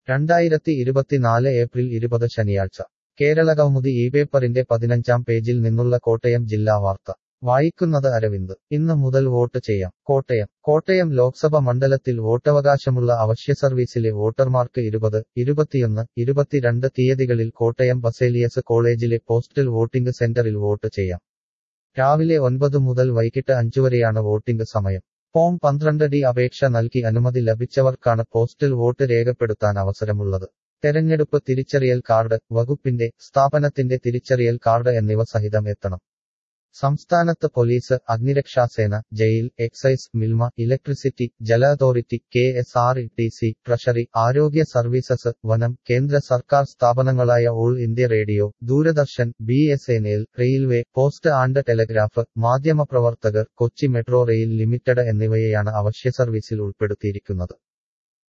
രണ്ടായിരത്തി ഇരുപത്തിനാല് ഏപ്രിൽ ഇരുപത് ശനിയാഴ്ച കേരളകൗമുദി ഈ പേപ്പറിന്റെ പതിനഞ്ചാം പേജിൽ നിന്നുള്ള കോട്ടയം ജില്ലാ വാർത്ത വായിക്കുന്നത് അരവിന്ദ് ഇന്ന് മുതൽ വോട്ട് ചെയ്യാം കോട്ടയം കോട്ടയം ലോക്സഭ മണ്ഡലത്തിൽ വോട്ടവകാശമുള്ള അവശ്യ സർവീസിലെ വോട്ടർമാർക്ക് ഇരുപത് ഇരുപത്തിയൊന്ന് ഇരുപത്തിരണ്ട് തീയതികളിൽ കോട്ടയം ബസേലിയസ് കോളേജിലെ പോസ്റ്റൽ വോട്ടിംഗ് സെന്ററിൽ വോട്ട് ചെയ്യാം രാവിലെ ഒൻപത് മുതൽ വൈകിട്ട് അഞ്ചുവരെയാണ് വോട്ടിംഗ് സമയം ഫോം പന്ത്രണ്ട് ഡി അപേക്ഷ നൽകി അനുമതി ലഭിച്ചവർക്കാണ് പോസ്റ്റൽ വോട്ട് രേഖപ്പെടുത്താൻ അവസരമുള്ളത് തെരഞ്ഞെടുപ്പ് തിരിച്ചറിയൽ കാർഡ് വകുപ്പിന്റെ സ്ഥാപനത്തിന്റെ തിരിച്ചറിയൽ കാർഡ് എന്നിവ സഹിതം എത്തണം സംസ്ഥാനത്ത് പോലീസ് അഗ്നിരക്ഷാസേന ജയിൽ എക്സൈസ് മിൽമ ഇലക്ട്രിസിറ്റി ജല authority K S R E T C treasury ആരോഗ്യ സർവീസസ് വനം കേന്ദ്ര സർക്കാർ സ്ഥാപനങ്ങളായ all India radio Doordarshan B S N L railway post and telegraph മാധ്യമപ്രവർത്തകർ കൊച്ചി മെട്രോ റെയിൽ ലിമിറ്റഡ് എന്നിവയെയാണ് അവശ്യ സർവീസിൽ ഉൾപ്പെടുത്തിയിരിക്കുന്നത്